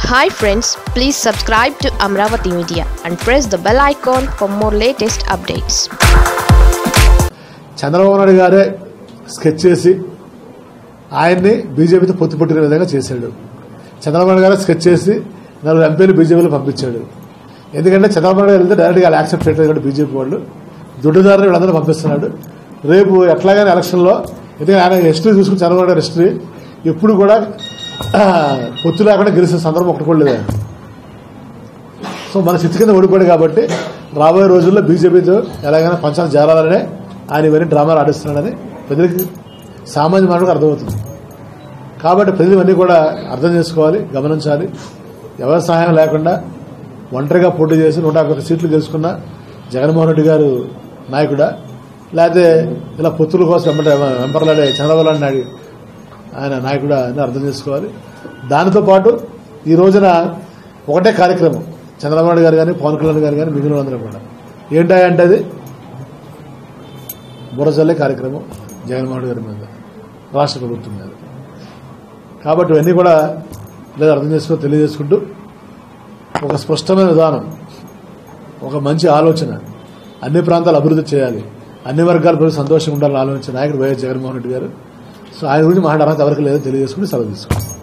Hi friends please subscribe to Amaravati media and press the bell icon for more latest updates Chandrababu Naidu గారే sketch చేసి ఆయన్ని బీజేపీతో పొత్తు పుట్టిన విధంగా చేశాడు చంద్రబాబు నాయుడు గారే స్కెచ్ చేసి నలుగురు ఎంపీలు బీజేపీలో పంపించాడు ఎందుకంటే చంద్రబాబు నాయుడు గారు వెళ్తే డైరెక్ట్గా వాళ్ళు యాక్సెప్ట్ చేయట్లేదు కాబట్టి బీజేపీ వాళ్ళు దుడ్డుదారులు వీళ్ళందరూ పంపిస్తున్నాడు రేపు ఎట్లాగైనా ఎలక్షన్లో ఎందుకంటే ఆయన హిస్టరీ చూసుకుని చంద్రబాబు నాయుడు హిస్టరీ ఎప్పుడు కూడా ఆ, పొత్తు లేకుండా గెలిచిన సందర్భం ఒకటి కూడా లేదు ఆయన. సో మన చిత్తు కింద ఓడిపోయాడు కాబట్టి రాబోయే రోజుల్లో బీజేపీతో ఎలాగైనా పంచాలు చేరాలనే ఆయన ఇవన్నీ డ్రామాలు ఆడిస్తున్నాడని ప్రజలకి సామాన్య మానవుడికి అర్థమవుతుంది కాబట్టి ప్రజలు ఇవన్నీ కూడా అర్థం చేసుకోవాలి గమనించాలి ఎవరి సహాయం లేకుండా ఒంటరిగా పోటీ చేసి నూట యాభై ఒక్క సీట్లు గెలుచుకున్న జగన్మోహన్ రెడ్డి గారు నాయకుడా లేకపోతే ఇలా పొత్తుల కోసం వెంబడి వెంపర్లాడే చంద్రబాబు నాయుడు ఆయన నాయకుడా అని అర్థం చేసుకోవాలి దానితో పాటు ఈ రోజున ఒకటే కార్యక్రమం చంద్రబాబు నాయుడు గారు కానీ పవన్ కళ్యాణ్ గారు కానీ మిగిలిన అందరూ కూడా ఏంటంటే అది బురజల్లే కార్యక్రమం జగన్మోహన్ రెడ్డి గారి మీద రాష్ట్ర ప్రభుత్వం మీద కాబట్టి ఇవన్నీ కూడా లేదా అర్థం చేసుకుని తెలియజేసుకుంటూ ఒక స్పష్టమైన విధానం ఒక మంచి ఆలోచన అన్ని ప్రాంతాలు అభివృద్ధి చేయాలి అన్ని వర్గాల ప్రజలు సంతోషంగా ఉండాలని ఆలోచించిన నాయకుడు వైఎస్ జగన్మోహన్ రెడ్డి గారు సో ఆయన గురించి మాట్లాడాలని ఎవరికి లేదో తెలియజేసుకుని సెలవు తీసుకుంటాం